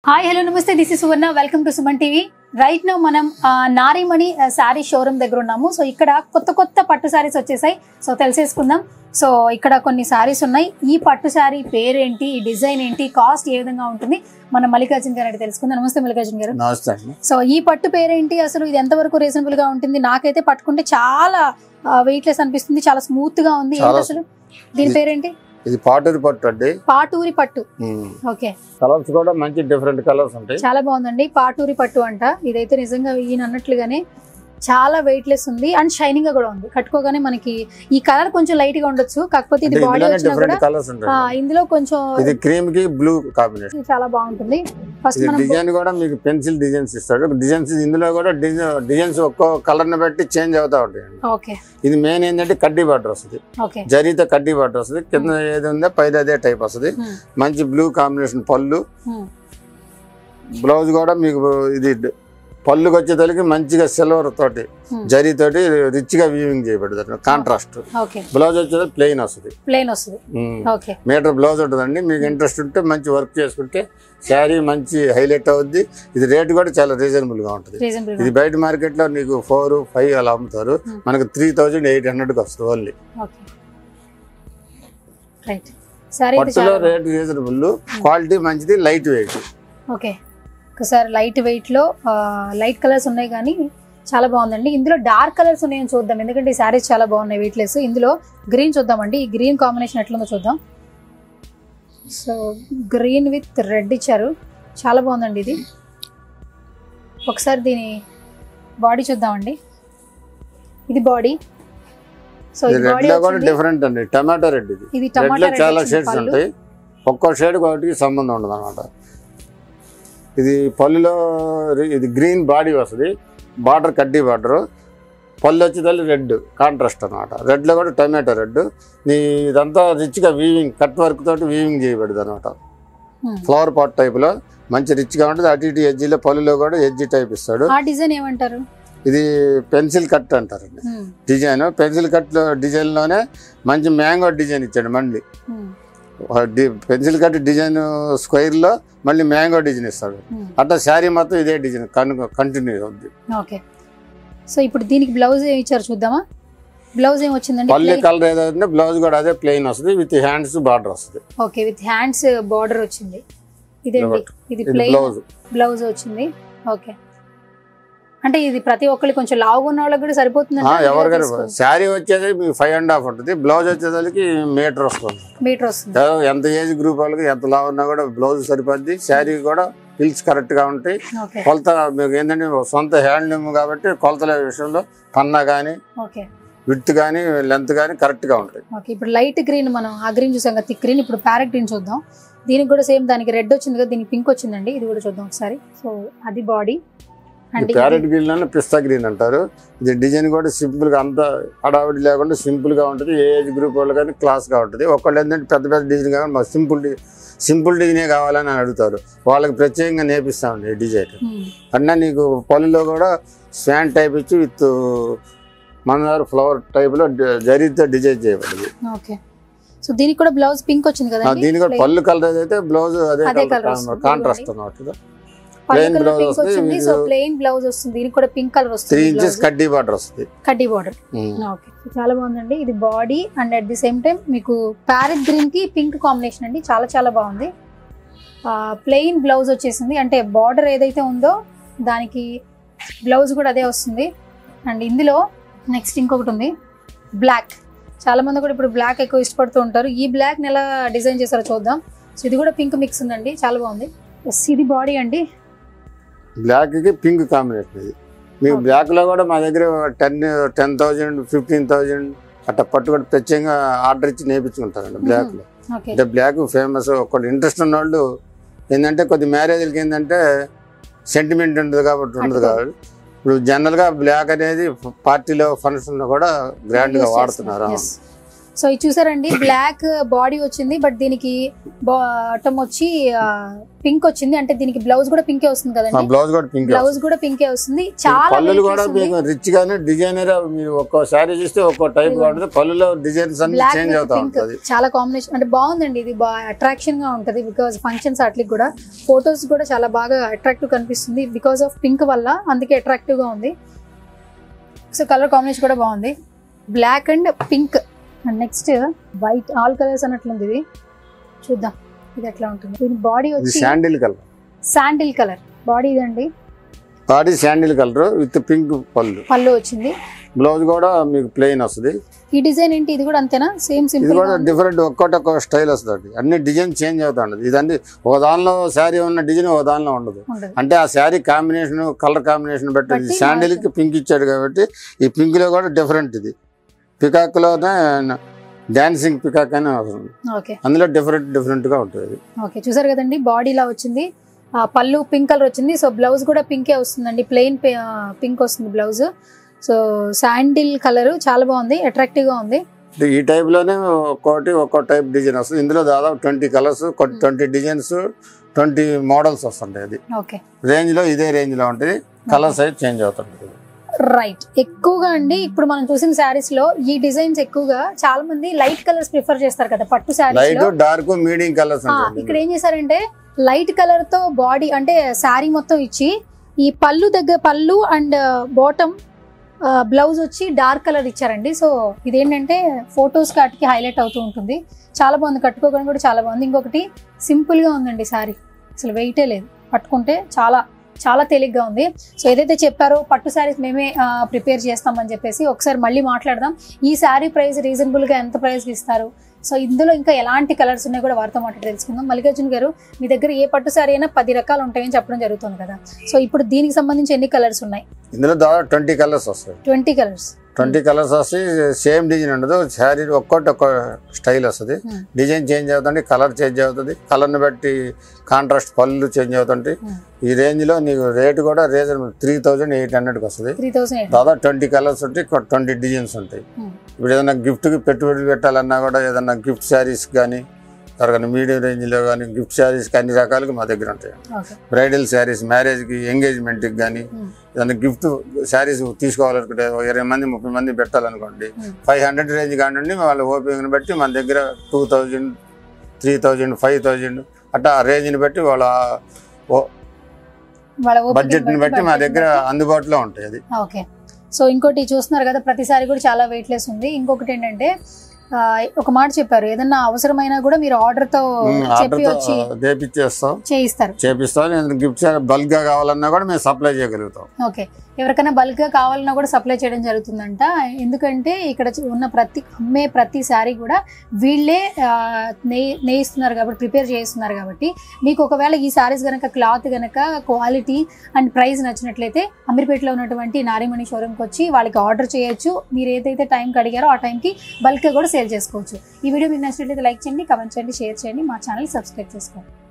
Hi hello namaste this is Suvarna welcome to Suman TV right now మనం ఆ, నారీమణి sari showroom దగ్గర ఉన్నాము సో ఇక్కడ కొత్త కొత్త పట్టు శారీస్ వచ్చేసాయి సో తెలిసేసుకుందాం సో ఇక్కడ కొన్ని శారీస్ ఉన్నాయి ఈ పట్టు శారీ పేరేంటి ఈ డిజైన్ ఏంటి కాస్ట్ ఏ విధంగా ఉంటుంది మనం మల్లికార్జున్ గారు అంటే తెలుసుకుందాం నమస్తే మల్లికార్జున్ గారు నమస్తే అండి సో ఈ పట్టు పేరేంటి అసలు ఇది ఎంతవరకు రీజనబుల్ గా ఉంటుంది నాకైతే పట్టుకుంటే చాలా వెయిట్లెస్ అనిపిస్తుంది చాలా స్మూత్ గా ఉంది ఏంటి చాలా అసలు దీని పేరేంటి ఇది పాటూరి పట్టు అండి పాటూరి పట్టు ఓకే కలర్స్ కూడా మంచి డిఫరెంట్ కలర్స్ ఉంటాయి చాలా బాగుందండి పాటూరి పట్టు అంట ఇదైతే నిజంగా ఈయన అన్నట్లుగానే చాలా వెయిట్లెస్ ఉంది అండ్ షైనింగ్ గా కూడా ఉంది కట్టుకోగానే మనకి ఈ కలర్ కొంచెం లైట్ గా ఉండొచ్చు కాకపోతే ఇది అంటే బాడీ ఇందులోనే వచ్చినా కూడా డిఫరెంట్ కలర్స్ ఆ, ఉంటాయి ఇందులో కొంచెం ఇది క్రీమ్ కి బ్లూ కాంబినేషన్ ఇది చాలా బాగుంటుంది ఫస్ట్ ఇది మనం డిజైన్ కూడా మీకు పెన్సిల్ డిజైన్స్ ఇస్తాడు డిజైన్స్ ఇందులో కూడా డిజైన్స్ ఒక్కో కలర్ ని బట్టి చేంజ్ అవుతా ఉంటాయండి ఓకే ఇది మెయిన్ ఏంటంటే కడ్డీ బార్డర్ వస్తుంది ఓకే జరీతో కడ్డీ బార్డర్ వస్తుంది కింద ఏది ఉందో పైన అదే టైప్ వస్తుంది Hmm. మంచి బ్లూ కాంబినేషన్ పళ్ళు Hmm. బ్లౌజ్ కూడా మీకు ఇది పళ్ళుకి వచ్చేసరికి మంచిగా సిల్వర్ తోటి Hmm. జరీ తోటి రిచ్ గా వీవింగ్ చేయబడుతుంది కాంట్రాస్ట్ ఓకే బ్లౌజ్ వచ్చేది ప్లెయిన్ వస్తుంది ప్లేన్ వస్తుంది ఓకే మీటర్ బ్లౌజ్ ఉంటుందండి మీకు ఇంట్రెస్ట్ ఉంటే మంచి వర్క్ చేసుకుంటే శారీ మంచి హైలైట్ అవుద్ది ఇది రేట్ కూడా చాలా రీజనబుల్ గా ఉంటుంది రీజనబుల్ ఇది బయట మార్కెట్ లో నీకు ఫోర్ ఫైవ్ అలా అమ్ముతారు Hmm. మనకు త్రీ థౌజండ్ ఎయిట్ హండ్రెడ్కి వస్తుంది ఓన్లీ ఓకే రైట్ సరే ఇది పట్టులో చాలా రేట్ రీజనబుల్ క్వాలిటీ మంచిది లైట్ వెయిట్ ఓకే ఒకసారి లైట్ వెయిట్ లో లైట్ కలర్స్ ఉన్నాయి కానీ చాలా బాగుందండి ఇందులో డార్క్ కలర్స్ ఉన్నాయని చూద్దాం ఎందుకంటే ఈ శారీస్ చాలా బాగున్నాయి వెయిట్లెస్ ఇందులో గ్రీన్ చూద్దామండి ఈ గ్రీన్ కాంబినేషన్ ఎట్లుందో చూద్దాం సో గ్రీన్ విత్ రెడ్ ఇచ్చారు చాలా బాగుందండి ఇది ఒకసారి దీని బాడీ చూద్దామండి ఇది బాడీ సో ఇది ఇది రెడ్ బాడీ లో కూడా వచ్చింది డిఫరెంట్ అండి టమాటో రెడ్ ఇది ఇది రెడ్ టమాటా లో రెడ్ చాలా వచ్చింది షేడ్స్ పళ్ళు. ఉంటాయి ఒక్కో షేడ్ ఒకటికి సంబంధం ఉండదు అనమాట ఇది పళ్ళులో రి- ఇది గ్రీన్ బాడీ వస్తుంది బార్డర్ కడ్డీ బార్డర్ పళ్ళు వచ్చేదాన్ని రెడ్ కాంట్రాస్ట్ అనమాట రెడ్ లో కూడా టమాటో రెడ్ నీ ఇదంతా రిచ్ గా వీవింగ్ కట్ వర్క్ తోటి వీవింగ్ చేయబడింది అనమాట Hmm. ఫ్లవర్ పాట్ టైప్ లో మంచి రిచ్ గా ఉంటుంది అటు ఇటు ఎడ్జిలో పళ్ళులో కూడా ఎడ్జి టైప్ ఇస్తాడు ఆ డిజైన్ ఏమంటారు ఇది పెన్సిల్ కట్ అంటారండి Hmm. Design pencil cut design లోనే మంచి మ్యాంగో డిజైన్ ఇచ్చాడు మళ్ళీ Hmm. Pencil cut design square లో మళ్ళీ మ్యాంగో డిజైన్ ఇస్తాడు Hmm. అట్లా శారీ మొత్తం ఇదే డిజైన్ కంటిన్యూ అవుద్ది ఓకే సో ఇప్పుడు దీనికి బ్లౌజ్ ఏమి ఇచ్చారు చూద్దామా బ్లౌజ్ ఏమి వచ్చిందండి పల్లి కలర్ ఏదైతే బ్లౌజ్ కూడా అదే ప్లెయిన్ వస్తుంది విత్ హ్యాండ్స్ బార్డర్ వస్తుంది ఓకే విత్ హ్యాండ్స్ బార్డర్ వచ్చింది ఇదేంటి ఇది ఇది ప్లెయిన్ బ్లౌజ్ బ్లౌజ్ వచ్చింది ఓకే అంటే ఇది ప్రతి ఒక్కరికి కొంచెం లావుగా ఉన్న వాళ్ళకి కూడా సరిపోతుంది ఎవరికైనా శారీ వచ్చేది మీకు ఫైవ్ అండ్ హాఫ్ ఉంటుంది బ్లౌజ్ వచ్చేసరికి మీటర్ వస్తుంది మీటర్ వస్తుంది ఏదో ఎంత ఏజ్ గ్రూప్ వాళ్ళకి ఎంత లావు ఉన్నా కూడా బ్లౌజ్ సరిపోద్ది శారీ కూడా పిల్స్ కరెక్ట్ గా ఉంటాయి ఓకే కొలత మీకు ఏంటంటే సొంత హ్యాండ్లూమ్ కాబట్టి కొలతల విషయంలో పన్నా కానీ ఓకే విత్ కానీ లెంత్ కానీ కరెక్ట్ గా ఉంటాయి ఓకే ఇప్పుడు లైట్ గ్రీన్ మనం ఆ గ్రీన్ చూసాం కదా థిక్ గ్రీన్ ఇప్పుడు ప్యారెట్ గ్రీన్ చూద్దాం దీనికి కూడా సేమ్ దానికి రెడ్ వచ్చింది కదా దీనికి పింక్ వచ్చిందండి ఇది కూడా చూద్దాం ఒకసారి సో అది బాడీ అండ్ ప్యారెట్ గ్రీన్ అని పిస్తా గ్రీన్ అంటారు ఇది డిజైన్ కూడా సింపుల్ గా అంత హడావిడి లేకుండా సింపుల్ గా ఉంటుంది ఏ ఏజ్ గ్రూప్ వాళ్ళు కానీ క్లాస్ గా ఉంటుంది ఒకళ్ళు ఏంటంటే పెద్ద పెద్ద డిజైన్ కావాలి మాకు సింపుల్ సింపుల్ డిజైనే కావాలని అడుగుతారు వాళ్ళకి ప్రత్యేకంగా నేర్పిస్తామండి ఈ డిజైన్ అన్న నీకు పళ్ళులో కూడా స్వాన్ టైప్ ఇచ్చి విత్ మందార ఫ్లవర్ టైప్ లో డి- జరీతో డిజైన్ చేయబడింది ఓకే సో దీనికి కూడా బ్లౌజ్ పింక్ వచ్చింది ఆ, కదండి దీని కూడా పళ్ళు కలర్ అయితే బ్లౌజ్ అదే అదే colour వస్తుంది. కాంట్రాస్ట్ అన్నమాట పళ్ళు plain కలర్ blouse పింక్ వస్తుంది, వచ్చింది సో మీకు- ప్లెయిన్ బ్లౌజ్ వస్తుంది దీనికి కూడా పింక్ కలర్ త్రీ వస్తుంది ఇంచెస్ కడ్డీ బార్డర్ వస్తుంది కడ్డీ బార్డర్ ఉమ్. ఓకే చాలా బాగుందండి ఇది body and at the same time మీకు ప్యారెట్ గ్రీన్ కి పింక్ కాంబినేషన్ అండి చాలా చాలా బాగుంది ప్లెయిన్ బ్లౌజ్ వచ్చేసింది అంటే బార్డర్ ఏదైతే ఉందో దానికి బ్లౌజ్ కూడా అదే వస్తుంది అండ్ ఇందులో నెక్స్ట్ ఇంకొకటి ఉంది బ్లాక్ చాలా మంది కూడా ఇప్పుడు బ్లాక్ ఎక్కువ ఇష్టపడుతూ ఉంటారు ఈ బ్లాక్ ఎలా డిజైన్ చేశారో చూద్దాం సో ఇది కూడా పింక్ మిక్స్ ఉందండి చాలా బాగుంది ఎస్ ఇది బాడీ అండి బ్లాక్ కి పింక్ కాంబినేషన్ ఇది మీకు Okay. బ్లాక్ లో కూడా మా దగ్గర ten ten thousand fifteen thousand అట్లా పట్టుకొని ప్రత్యేకంగా ఆర్డర్ ఇచ్చి నేర్పించుకుంటారండి బ్లాక్ లో ఓకే అంటే బ్లాక్ ఫేమస్ ఒకటి ఇంట్రెస్ట్ ఉన్న వాళ్ళు ఏంటంటే కొద్ది మ్యారేజ్లకి ఏంటంటే సెంటిమెంట్ ఉంటుంది కాబట్టి ఉండదు అట్లా. కాబట్టి ఇప్పుడు జనరల్ గా బ్లాక్ అనేది పార్టీలో ఫంక్షన్ లో కూడా గ్రాండ్ గా వాడుతున్నారు సో ఇది చూసారండి బ్లాక్ బాడీ వచ్చింది బట్ దీనికి బాటమ్ వచ్చి పింక్ వచ్చింది అంటే దీనికి బ్లౌజ్ కూడా పింకే వస్తుంది మా కదండి బ్లౌజ్ కూడా పింక్ బ్లౌజ్ కూడా పింకే వస్తుంది చాలా పళ్ళులు కూడా weightless ఉంది. మీకు రిచ్ గానే డిజైనర్ మీరు ఒక్కో శారీ చూస్తే ఒక్కో టైప్ గా ఉంటుంది పళ్ళులో డిజైన్స్ అన్ని బ్లాక్ చేంజ్ విత్ అవుతా పింక్ ఉంటుంది చాలా కాంబినేషన్ అంటే బాగుందండి ఇది బాగా అట్రాక్షన్ గా ఉంటది బికాస్ ఫంక్షన్స్ అట్లకి కూడా ఫొటోస్ కూడా చాలా బాగా అట్రాక్టివ్ కనిపిస్తుంది బికాస్ ఆఫ్ పింక్ వల్ల అందుకే అట్రాక్టివ్ గా ఉంది సో కలర్ కాంబినేషన్ కూడా బాగుంది black and pink and next white all colours అన్నట్లుంది ఇది చూద్దాం ఇది ఎట్లా ఉంటుంది దీని బాడీ ఇది వచ్చి sandal colour sandal colour body ఇదండి body sandal colour with pink పళ్ళు పళ్ళు వచ్చింది బ్లౌజ్ కూడా మీకు ప్లెయిన్ వస్తుంది ఈ డిజైన్ ఏంటి ఇది కూడా అంతేనా సేమ్ ఇది సింపుల్ కూడా డిఫరెంట్ ఒక్కొక్కటి ఒక్కొక్క స్టైల్ వస్తుంది అన్ని డిజైన్ చేంజ్ అవుతా ఉండదు ఇదండి ఒక దానిలో శారీ ఉన్న డిజైన్ ఒక దానిలో ఉండదు ఉంటుంది అంటే ఆ శారీ కాంబినేషన్ కలర్ కాంబినేషన్ బట్టి బట్టి శాండిల్ కి పింక్ ఇచ్చాడు కాబట్టి ఈ పింక్ లో కూడా డిఫరెంట్ ఇది పికాక్ లోనే డాన్సింగ్ పికాక్ అని వస్తుంది ఓకే అందులో డిఫరెంట్ డిఫరెంట్ గా ఉంటుంది ఓకే చూసారు కదండి బాడీ ఇలా వచ్చింది ఆ, పళ్ళు పింక్ కలర్ వచ్చింది సో బ్లౌజ్ కూడా పింకే వస్తుందండి ప్లెయిన్ పింక్ వస్తుంది బ్లౌజ్ సో శాండిల్ కలర్ చాలా బాగుంది అట్రాక్టివ్ గా ఉంది ఈ టైప్ లోనే ఒక్కోటి ఒక్కో టైప్ డిజైన్ వస్తుంది ఇందులో దాదాపు twenty colours twenty designs twenty models వస్తుంటాయి అది ఓకే రేంజ్ లో ఇదే రేంజ్ లో ఉంటుంది కలర్ సైజ్ చేంజ్ అవుతుంటుంది రైట్ ఎక్కువగా అండి ఇప్పుడు మనం చూసిన శారీస్ లో ఈ డిజైన్స్ ఎక్కువగా చాలా మంది లైట్ కలర్స్ ప్రిఫర్ చేస్తారు కదా పట్టు శారీస్ లైట్ లో డార్క్ మీడియం కలర్స్ ఆ, ఇక్కడ ఏం చేశారంటే లైట్ కలర్ తో బాడీ అంటే శారీ మొత్తం ఇచ్చి ఈ పళ్ళు దగ్గర పళ్ళు అండ్ బాటమ్ బ్లౌజ్ వచ్చి డార్క్ కలర్ ఇచ్చారండి సో ఇదేంటంటే ఫొటోస్ కాటికి హైలైట్ అవుతూ ఉంటుంది చాలా బాగుంది కట్టుకోవడం కూడా చాలా బాగుంది ఇంకొకటి సింపుల్ గా ఉందండి శారీ అసలు వెయిటే లేదు పట్టుకుంటే చాలా చాలా తేలిగ్గా ఉంది సో ఏదైతే చెప్పారో పట్టు శారీస్ మేమే ప్రిపేర్ చేస్తామని చెప్పేసి ఒకసారి మళ్ళీ మాట్లాడదాం ఈ శారీ ప్రైస్ రీజనబుల్గా ఎంత ప్రైస్కి ఇస్తారు సో ఇందులో ఇంకా ఎలాంటి కలర్స్ ఉన్నాయో కూడా వారితో మాట తెలుసుకుందాం మల్లికార్జున గారు మీ దగ్గర ఏ పట్టు శారీ అయినా పది రకాలు ఉంటాయని చెప్పడం జరుగుతుంది కదా సో ఇప్పుడు దీనికి సంబంధించి ఎన్ని కలర్స్ ఉన్నాయి ఇందులో దాదాపు ట్వంటీ కలర్స్ వస్తాయి ట్వంటీ కలర్స్ ట్వంటీ కలర్స్ వస్తే సేమ్ డిజైన్ ఉండదు శారీ ఒక్కొక్కటి ఒక్క స్టైల్ వస్తుంది Hmm. డిజైన్ చేంజ్ అవుతుంది కలర్ చేంజ్ అవుతుంది కలర్ని బట్టి కాంట్రాస్ట్ పళ్ళు చేంజ్ అవుతుంటాయి Hmm. ఈ రేంజ్లో నీకు రేట్ కూడా రీజనబుల్ త్రీ థౌజండ్ ఎయిట్ హండ్రెడ్కి వస్తుంది త్రీ థౌసండ్ ఎయిట్ దాదాపు ట్వంటీ కలర్స్ ఉంటాయి ట్వంటీ డిజైన్స్ ఉంటాయి ఇప్పుడు ఏదైనా గిఫ్ట్కి పెట్టుబడి పెట్టాలన్నా కూడా ఏదైనా గిఫ్ట్ శారీస్ కానీ ఎవరికైనా మీడియం రేంజ్లో కానీ గిఫ్ట్ శారీస్కి అన్ని రకాలుగా మా దగ్గర ఉంటాయి ఓకే బ్రైడల్ శారీస్ మ్యారేజ్కి ఎంగేజ్మెంట్కి కానీ Hmm. ఏదైనా గిఫ్ట్ శారీస్ తీసుకోవాలనుకుంటే ఒక ఇరవై మంది ముప్పై మంది పెట్టాలనుకోండి Hmm. ఫైవ్ హండ్రెడ్ రేంజ్ కానివ్వండి వాళ్ళ ఓపికని బట్టి మన దగ్గర two thousand three thousand five thousand అట్లా ఆ రేంజ్ని బట్టి వాళ్ళ వాళ్ళ ఓపికని బడ్జెట్ని బట్టి మా budget ని దగ్గర బట్టి. అందుబాటులో ఉంటాయి అది ఓకే సో ఇంకోటి చూస్తున్నారు కదా ప్రతిసారి కూడా చాలా వెయిట్ లెస్ ఉంది ఇంకొకటి ఏంటంటే ఆ, ఒక మాట చెప్పారు ఏదన్నా అవసరమైనా కూడా మీరు ఆర్డర్ తో చెప్పి వచ్చి ఆర్డర్తో చేపిచ్చేస్తాం చేయిస్తారు చేపిస్తాం ఏదైనా గిఫ్ట్ బల్క్ గా కావాలన్నా కూడా మేము సప్లై చేయగలుగుతాం ఓకే ఎవరికైనా బల్క్ గా కావాలన్నా కూడా సప్లై చేయడం జరుగుతుందంట ఎందుకంటే ఇక్కడ ఉన్న ప్రతి అమ్మే ప్రతి శారీ కూడా వీళ్ళే ఆ, నెయ్యి నేయిస్తున్నారు కాబట్టి ప్రిపేర్ చేస్తున్నారు కాబట్టి మీకు ఒకవేళ ఈ శారీస్ కనుక క్లాత్ కనుక క్వాలిటీ అండ్ ప్రైస్ నచ్చినట్లయితే అమీర్పేటలో ఉన్నటువంటి నారిమణి షోరూమ్కి వచ్చి వాళ్ళకి ఆర్డర్ చేయొచ్చు మీరు ఏదైతే టైంకి అడిగారో ఆ టైంకి బల్క్గా కూడా సేల్ చేసుకోవచ్చు ఈ వీడియో మీకు నచ్చినట్లయితే లైక్ చేయండి కమెంట్ చేయండి షేర్ చేయండి మా ఛానల్ సబ్స్క్రైబ్ చేసుకోండి